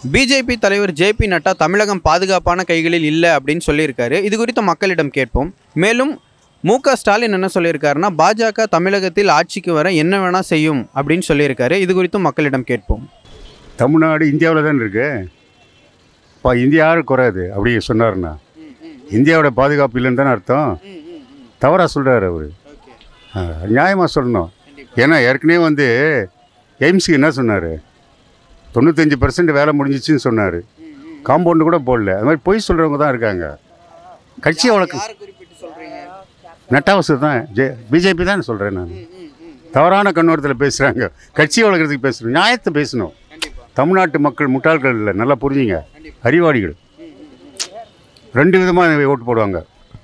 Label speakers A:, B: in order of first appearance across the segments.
A: BJP தலைவர் JP Nadda தமிழகம் பாதுகாப்பான கைகளில் இல்லை அப்படின்னு சொல்லியிருக்காரு இது குறித்து மக்களிடம் கேட்போம் மேலும் மு க ஸ்டாலின் என்ன சொல்லியிருக்காருன்னா பாஜக தமிழகத்தில் ஆட்சிக்கு வர என்ன வேணா செய்யும் அப்படின்னு சொல்லியிருக்காரு இது குறித்து மக்களிடம் கேட்போம்
B: தமிழ்நாடு இந்தியாவில் தான் இருக்கு இப்போ இந்தியா யாரும் குறையாது அப்படி சொன்னார்னா இந்தியாவோட பாதுகாப்பு இல்லைன்னு தானே அர்த்தம் தவறாக சொல்கிறாரு அவர் நியாயமாக சொல்லணும் ஏன்னா ஏற்கனவே வந்து எய்ம்ஸுக்கு என்ன சொன்னார் தொண்ணூத்தஞ்சு பர்சன்ட் வேலை முடிஞ்சிச்சுன்னு சொன்னார் காம்பவுண்டு கூட போடல அது மாதிரி பொய் சொல்கிறவங்க தான் இருக்காங்க கட்சி வழக்கு நட்டாவசு தான் ஜே பிஜேபி தான் சொல்கிறேன் நான் தவறான கண்ணோட்டத்தில் பேசுகிறாங்க கட்சி வளர்க்குறதுக்கு பேசணும் நியாயத்தை பேசணும் தமிழ்நாட்டு மக்கள் முட்டாள்கள் இல்லை நல்லா புரிஞ்சுங்க அறிவாளிகள் ரெண்டு விதமாக ஓட்டு போடுவாங்க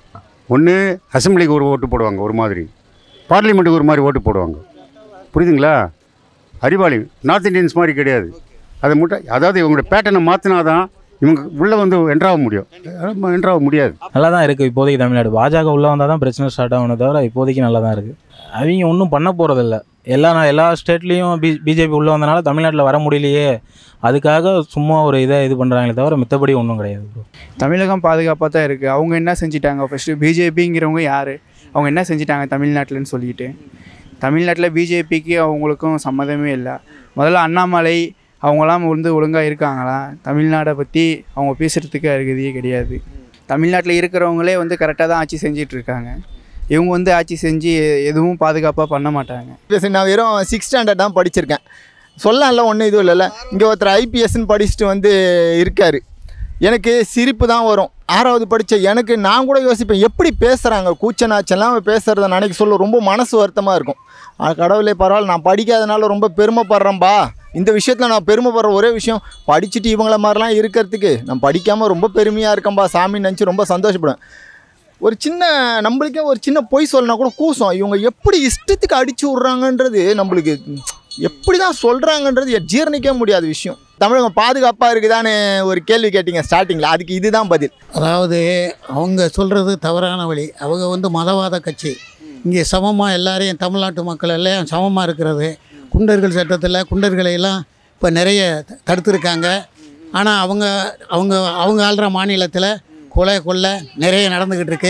B: ஒன்று அசம்பிளிக்கு ஒரு ஓட்டு போடுவாங்க ஒரு மாதிரி பார்லிமெண்ட்டுக்கு ஒரு மாதிரி ஓட்டு போடுவாங்க புரியுதுங்களா அறிவாளி நார்த் இந்தியன்ஸ் மாதிரி கிடையாது அதை முட்டை அதாவது இவங்களோட பேட்டர்னை மாற்றினா தான் இவங்க உள்ளே வந்து என்ட்ராக முடியும் என்ட்ராக முடியாது
C: நல்லா தான் இருக்குது இப்போதைக்கு தமிழ்நாடு பாஜக உள்ளே வந்தால் தான் பிரச்சனை ஸ்டார்ட் ஆகணும் தவிர இப்போதைக்கு நல்லா தான் இருக்குது அவங்க ஒன்றும் பண்ண போகிறதில்ல எல்லா நா- எல்லா ஸ்டேட்லேயும் பி பிஜேபி உள்ளே வந்தனால தமிழ்நாட்டில் வர முடியலையே அதுக்காக சும்மா ஒரு இதை இது பண்ணுறாங்களே தவிர மித்தபடி ஒன்றும் கிடையாது bro.
D: தமிழகம் பாதுகாப்பாக தான் இருக்குது அவங்க என்ன செஞ்சிட்டாங்க ஃபஸ்ட்டு பிஜேபிங்கிறவங்க யார் அவங்க என்ன செஞ்சிட்டாங்க தமிழ்நாட்டில்னு சொல்லிட்டு தமிழ்நாட்டில் பிஜேபிக்கு அவங்களுக்கும் சம்மதமே இல்லை முதல்ல அண்ணாமலை அவங்களாம் வந்து ஒழுங்காக இருக்காங்களா தமிழ்நாடை பற்றி அவங்க பேசுகிறதுக்கு அருகதையே கிடையாது தமிழ்நாட்டில் இருக்கிறவங்களே வந்து கரெக்டாக தான் ஆட்சி செஞ்சிட்டு இருக்காங்க இவங்க வந்து ஆட்சி செஞ்சு எதுவும் பாதுகாப்பாக பண்ண மாட்டாங்க
E: ஐபிஎஸ் நான் வெறும் சிக்ஸ் ஸ்டாண்டர்ட் தான் படிச்சிருக்கேன் சொல்லலாம் ஒன்றும் இதுவும் இல்லைல்ல இங்கே ஒருத்தர் ஐபிஎஸ்ன்னு படிச்சுட்டு வந்து இருக்கார் எனக்கு சிரிப்பு தான் வரும் ஆறாவது படித்த எனக்கு நான் கூட யோசிப்பேன் எப்படி பேசுகிறாங்க கூச்ச நாச்செல்லாம் பேசுகிறத நினைக்க சொல்ல ரொம்ப மனசு வருத்தமாக இருக்கும் ஆ, கடவுளே பரவாயில்ல நான் படிக்காதனால ரொம்ப பெருமைப்படுறேன்பா இந்த விஷயத்தில் நான் பெருமைப்படுற ஒரே விஷயம் படிச்சுட்டு இவங்கள மாதிரிலாம் இருக்கிறதுக்கு நான் படிக்காமல் ரொம்ப பெருமையாக இருக்கேன்பா சாமின்னு நினச்சி ரொம்ப சந்தோஷப்படுவேன் ஒரு சின்ன நம்மளுக்கே ஒரு சின்ன பொய் சொல்லனா கூட கூசம் இவங்க எப்படி இஷ்டத்துக்கு அடிச்சு விட்றாங்கன்றது நம்மளுக்கு எப்படி தான் சொல்கிறாங்கன்றது ஜீரணிக்க முடியாத விஷயம் தமிழகம் பாதுகாப்பாக இருக்குதான்னு ஒரு கேள்வி கேட்டீங்க ஸ்டார்டிங்கில் அதுக்கு இதுதான் பதில்
F: அதாவது அவங்க சொல்கிறது தவறான வழி அவங்க வந்து மதவாத கட்சி இங்கே சமமாக எல்லாரையும் தமிழ்நாட்டு மக்கள் எல்லாம் சமமாக இருக்கிறது குண்டர்கள் சட்டத்தில் குண்டர்களை எல்லாம் இப்போ நிறைய த- தடுத்திருக்காங்க ஆனால் அவங்க அவங்க அவங்க ஆள்ற மாநிலத்தில் கொலை கொள்ளை நிறைய நடந்துக்கிட்டு இருக்கு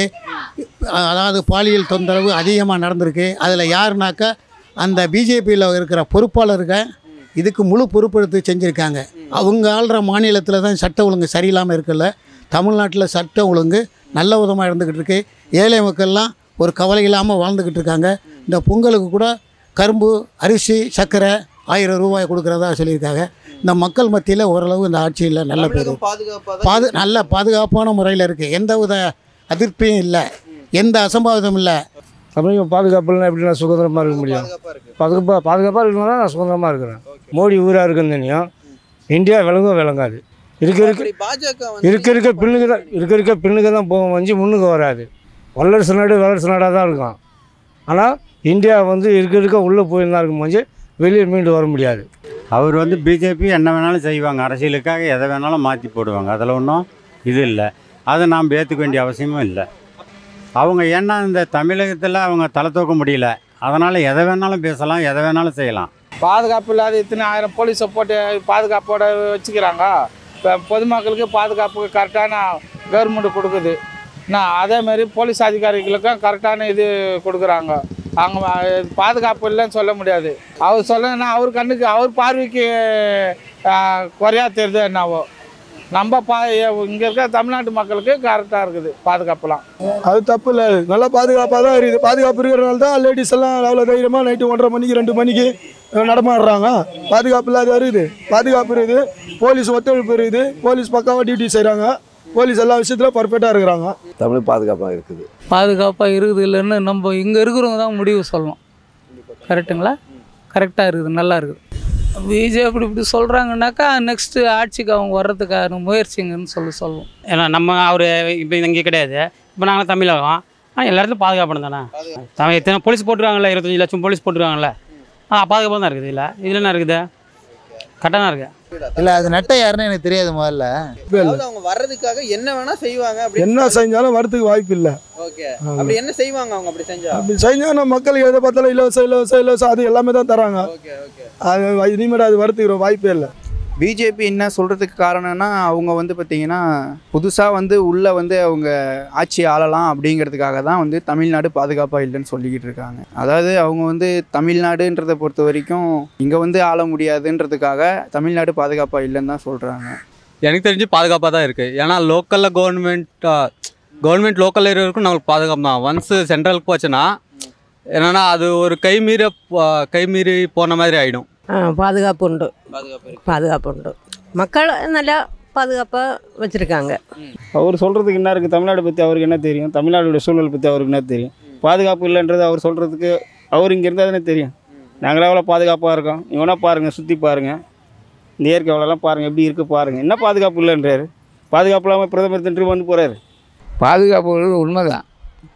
F: அ- அதாவது பாலியல் தொந்தரவு அதிகமாக நடந்திருக்கு அதில் யாருனாக்கா அந்த பிஜேபியில் இருக்கிற பொறுப்பாளருங்க இதுக்கு முழு பொறுப்பெடுத்து செஞ்சுருக்காங்க அவங்க ஆள்ற மாநிலத்தில் தான் சட்ட ஒழுங்கு சரியில்லாமல் இருக்குல்ல தமிழ்நாட்டில் சட்ட ஒழுங்கு நல்ல விதமாக இருந்துக்கிட்டு இருக்கு ஏழை மக்கள்லாம் ஒரு கவலை இல்லாமல் வாழ்ந்துக்கிட்டு இருக்காங்க இந்த பொங்கலுக்கு கூட கரும்பு அரிசி சர்க்கரை ஆயிரம் ரூபாய் கொடுக்குறதா சொல்லியிருக்காங்க இந்த மக்கள் மத்தியில் ஓரளவு இந்த ஆட்சியில் நல்ல பேர் பாது நல்ல பாதுகாப்பான முறையில் இருக்குது எந்த வித அதிருப்தியும் இல்லை எந்த அசம்பாவிதம் இல்லை
G: தமிழகம் பாதுகாப்புலாம் எப்படி நான் சுதந்திரமாக இருக்க முடியும் பாதுகாப்பாக பாதுகாப்பாக இருக்கணும்னா நான் சுதந்திரமாக இருக்கிறேன் மோடி ஊராக இருக்குன்னு தெரியும் இந்தியா விளங்கும் விளங்காது இருக்க இருக்க
A: பாஜக
G: இருக்க இருக்க பின்னுக்கு தான் இருக்க இருக்க பின்னுக்கு தான் போகும் வஞ்சி முன்னுக்கு வராது வல்லரசு நாடு வல்லரசு நாடாக தான் இருக்கும் ஆனால் இந்தியா வந்து இருக்க இருக்க உள்ளே போயிருந்தா இருக்கும் வஞ்சி வெளியே மீண்டு வர முடியாது
H: அவர் வந்து பிஜேபி என்ன வேணாலும் செய்வாங்க அரசியலுக்காக எதை வேணாலும் மாற்றி போடுவாங்க அதில் ஒன்றும் இது இல்லை அதை நாம் ஏற்றுக்க வேண்டிய அவசியமும் இல்லை அவங்க ஏன்னா இந்த தமிழகத்தில் அவங்க தலை தூக்க முடியல அதனால் எதை வேணாலும் பேசலாம் எதை வேணாலும் செய்யலாம்
I: பாதுகாப்பு இல்லாத இத்தனை ஆயிரம் போலீஸை போட்டு பாதுகாப்போட வச்சுக்கிறாங்க இப்போ பொதுமக்களுக்கு பாதுகாப்பு கரெக்டான கவர்மெண்ட் கொடுக்குது நான் அதேமாரி போலீஸ் அதிகாரிகளுக்கும் கரெக்டான இது கொடுக்குறாங்க அவங்க பாதுகாப்பு இல்லைன்னு சொல்ல முடியாது அவர் சொல்லணும்னா அவர் கண்ணுக்கு அவர் பார்வைக்கு ஆஹ், குறையா தெரியுது என்னவோ நம்ம பா இங்கே இருக்க தமிழ்நாட்டு மக்களுக்கு கரெக்டாக இருக்குது பாதுகாப்புலாம்
J: அது தப்பு இல்லை நல்லா பாதுகாப்பாக தான் இருக்குது பாதுகாப்பு இருக்கிறனால தான் லேடிஸ் எல்லாம் அவ்வளோ தைரியமாக நைட்டு ஒன்றரை மணிக்கு ரெண்டு மணிக்கு அஹ், நடமாடுறாங்க பாதுகாப்பு இல்லாத இருக்குது பாதுகாப்பு இருக்குது போலீஸ் ஒத்துழைப்பு இருக்குது போலீஸ் பக்காவாக டியூட்டி செய்கிறாங்க போலீஸ் எல்லா விஷயத்துலையும் பர்ஃபெக்டாக இருக்கிறாங்க
K: தமிழ் பாதுகாப்பாக இருக்குது
L: பாதுகாப்பாக இருக்குது இல்லைன்னு நம்ம இங்கே இருக்கிறவங்க தான் முடிவு சொல்லணும் கரெக்டுங்களா கரெக்டாக இருக்குது நல்லா இருக்குது பிஜேபி இப்படி சொல்கிறாங்கன்னாக்கா நெக்ஸ்ட்டு ஆட்சிக்கு அவங்க வர்றதுக்கான முயற்சிங்கன்னு சொல்லி சொல்லணும்
M: ஏன்னா நம்ம அவர் இப்போ இங்கே கிடையாது இப்போ நாங்கள் தமிழகம் ஆனால் எல்லா இடத்துலையும் பாதுகாப்பு தானே தமிழ் எத்தனை போலீஸ் போட்டுருக்காங்கல்ல இருபத்தஞ்சி லட்சம் போலீஸ் போட்டுருக்காங்கல்ல ஆ பாதுகாப்பாக தான் இருக்குது இல்லை இதில் என்ன இருக்குது கரெக்டாக தான் இருக்குது
E: இல்லை அது நட்டை யாருன்னு எனக்கு தெரியாது முதல்ல
A: அதாவது அவங்க வர்றதுக்காக என்ன வேணா செய்வாங்க அப்படின்னு
J: என்ன செஞ்சாலும் வரதுக்கு வாய்ப்பு இல்லை
A: ஓகே அப்படி என்ன செய்வாங்க அவங்க அப்படி செஞ்சா
J: அப்படி செஞ்சால் நம்ம மக்களுக்கு எதை பார்த்தாலும் இலவசம் இலவசம் இலவசம் அது எல்லாமே தான் தராங்க
A: ஓகே ஓகே
J: அது இனிமேல் அது வரதுக்கு வாய்ப்பே இல்லை
D: பிஜேபி என்ன சொல்கிறதுக்கு காரணம்னா அவங்க வந்து பார்த்திங்கன்னா புதுசாக வந்து உள்ளே வந்து அவங்க ஆட்சி ஆளலாம் அப்படிங்கிறதுக்காக தான் வந்து தமிழ்நாடு பாதுகாப்பாக இல்லைன்னு சொல்லிக்கிட்டு இருக்காங்க அதாவது அவங்க வந்து தமிழ்நாடுன்றதை பொறுத்த வரைக்கும் இங்கே வந்து ஆள முடியாதுன்றதுக்காக தமிழ்நாடு பாதுகாப்பாக இல்லைன்னு தான் சொல்கிறாங்க
K: எனக்கு தெரிஞ்சு பாதுகாப்பாக தான் இருக்குது ஏன்னா லோக்கலில் கவர்மெண்ட் கவர்மெண்ட் லோக்கலில் இருக்கிறவருக்கும் நம்மளுக்கு பாதுகாப்பு தான் ஒன்ஸு சென்ட்ரலுக்கு போச்சுன்னா என்னென்னா அது ஒரு கைமீற கைமீறி போன மாதிரி ஆகிடும்
N: ആ പാതുകാപ്പുണ്ട് பாதுகாப்புண்டு மக்கள் நல்லா பாதுகாப்பாக வச்சுருக்காங்க
O: அவர் சொல்கிறதுக்கு என்ன இருக்குது தமிழ்நாடு பற்றி அவருக்கு என்ன தெரியும் தமிழ்நாடுடைய சூழல் பற்றி அவருக்கு என்ன தெரியும் பாதுகாப்பு இல்லைன்றது அவர் சொல்கிறதுக்கு அவர் இங்கே இருந்தால் தானே தெரியும் நாங்களே எவ்வளோ பாதுகாப்பாக இருக்கோம் இவனா பாருங்கள் சுற்றி பாருங்கள் இந்த இயற்கை எவ்வளோலாம் பாருங்கள் எப்படி இருக்குது பாருங்கள் என்ன பாதுகாப்பு இல்லைன்றாரு பாதுகாப்பு இல்லாமல் பிரதமர் தின்று வந்து போகிறாரு
I: பாதுகாப்பு உண்மைதான்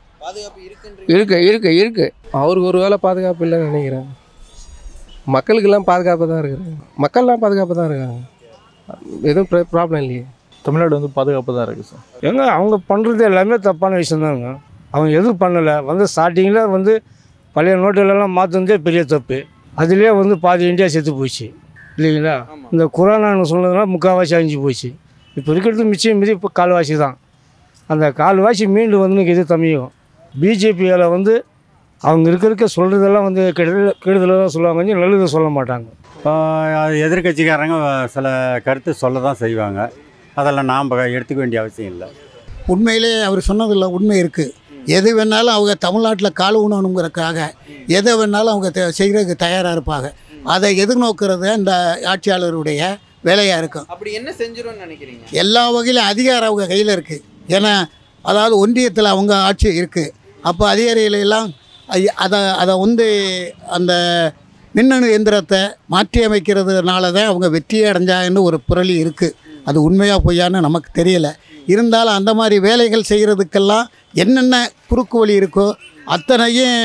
P: இருக்கு இருக்கு இருக்கு அவருக்கு ஒரு வேளை பாதுகாப்பு இல்லைன்னு நினைக்கிறேன் மக்களுக்கெல்லாம் பாதுகாப்பு தான் இருக்கிறாங்க மக்கள்லாம் பாதுகாப்பு தான் இருக்காங்க எதுவும் ப்ராப்ளம் இல்லையே
Q: தமிழ்நாடு வந்து பாதுகாப்பு தான் இருக்குது சார்
G: ஏங்க அவங்க பண்ணுறது எல்லாமே தப்பான விஷயந்தாங்க அவங்க எதுவும் பண்ணலை வந்து ஸ்டார்டிங்கில் வந்து பழைய நோட்டுகளெல்லாம் மாற்றுனதே பெரிய தப்பு அதுலேயே வந்து பாதி இந்தியா செத்து போச்சு இல்லைங்களா இந்த கொரோனான்னு சொன்னதுனால முக்கால்வாசி அழிஞ்சு போச்சு இப்போ இருக்கிறது மிச்சம் மீதி இப்போ கால்வாசி தான் அந்த கால்வாசி மீண்டு வந்து இது தமிழகம் பிஜேபியால் வந்து அவங்க இருக்க இருக்க சொல்கிறதெல்லாம் வந்து கெடுதல் கெடுதலாக தான் சொல்லுவாங்க கொஞ்சம் நல்லது சொல்ல மாட்டாங்க
H: இப்போ எதிர்கட்சிக்காரங்க சில கருத்து சொல்ல தான் செய்வாங்க அதெல்லாம் நாம் எடுத்துக்க வேண்டிய அவசியம் இல்லை
F: உண்மையிலே அவர் சொன்னதில் உண்மை இருக்குது எது வேணாலும் அவங்க தமிழ்நாட்டில் கால் ஊனணுங்கிறதுக்காக எதை வேணாலும் அவங்க தே- செய்கிறதுக்கு தயாராக இருப்பாங்க அதை எதிர்நோக்கிறது அந்த ஆட்சியாளருடைய வேலையாக இருக்கும்
A: அப்படி என்ன செஞ்சிரும்னு நினைக்கிறீங்க
F: எல்லா வகையிலும் அதிகாரம் அவங்க கையில் இருக்குது ஏன்னா அதாவது ஒன்றியத்தில் அவங்க ஆட்சி இருக்குது அப்போ அதிகாரிகள் எல்லாம் ஐ- அதை அதை வந்து அந்த மின்னணு எந்திரத்தை மாற்றி அமைக்கிறதுனால தான் அவங்க வெற்றி அடைஞ்சாங்கன்னு ஒரு புரளி இருக்குது அது உண்மையாக பொய்யான்னு நமக்கு தெரியல இருந்தாலும் அந்த மாதிரி வேலைகள் செய்கிறதுக்கெல்லாம் என்னென்ன குறுக்கு வழி இருக்கோ அத்தனையும்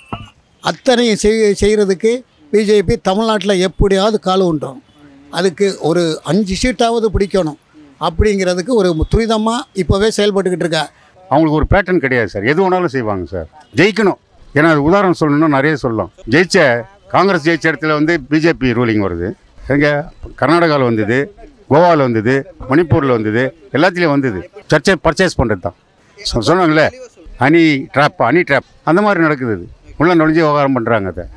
F: அத்தனையும் செய் செய்கிறதுக்கு பிஜேபி தமிழ்நாட்டில் எப்படியாவது கால் உண்டோம் அதுக்கு ஒரு அஞ்சு சீட்டாவது பிடிக்கணும் அப்படிங்கிறதுக்கு ஒரு துரிதமாக இப்போவே செயல்பட்டுக்கிட்டு இருக்கா
B: அவங்களுக்கு ஒரு பேட்டர்ன் கிடையாது சார் எது வேணாலும் செய்வாங்க சார் ஜெயிக்கணும் ஏன்னா அது உதாரணம் சொல்லணும்னா நிறைய சொல்லலாம் ஜெயிச்ச காங்கிரஸ் ஜெயிச்ச இடத்துல வந்து பிஜேபி ரூலிங் வருது எங்கே கர்நாடகாவில் வந்தது கோவாவில் வந்தது மணிப்பூரில் வந்தது எல்லாத்துலேயும் வந்தது சர்ச்சை பர்ச்சேஸ் பண்ணுறது தான் சொ- சொன்னாங்களே அணி ட்ராப் அணி ட்ராப் அந்த மாதிரி நடக்குது அது உள்ள நுழைஞ்சு விவகாரம் பண்ணுறாங்க அதை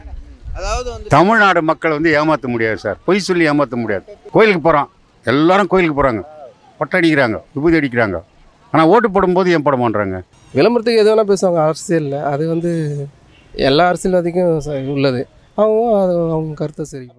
B: தமிழ்நாடு மக்கள் வந்து ஏமாற்ற முடியாது சார் பொய் சொல்லி ஏமாற்ற முடியாது கோயிலுக்கு போகிறான் எல்லாரும் கோயிலுக்கு போகிறாங்க பட்டை அடிக்கிறாங்க விபூதி அடிக்கிறாங்க ஆனால் ஓட்டு போடும்போது ஏன் போட மாட்றாங்க
P: விளம்பரத்துக்கு எது வேணால் பேசுவாங்க அரசியலில் அது வந்து எல்லா அரசியல்வாதிக்கும் ச- உள்ளது அவங்க அது அவங்க கருத்தை சரி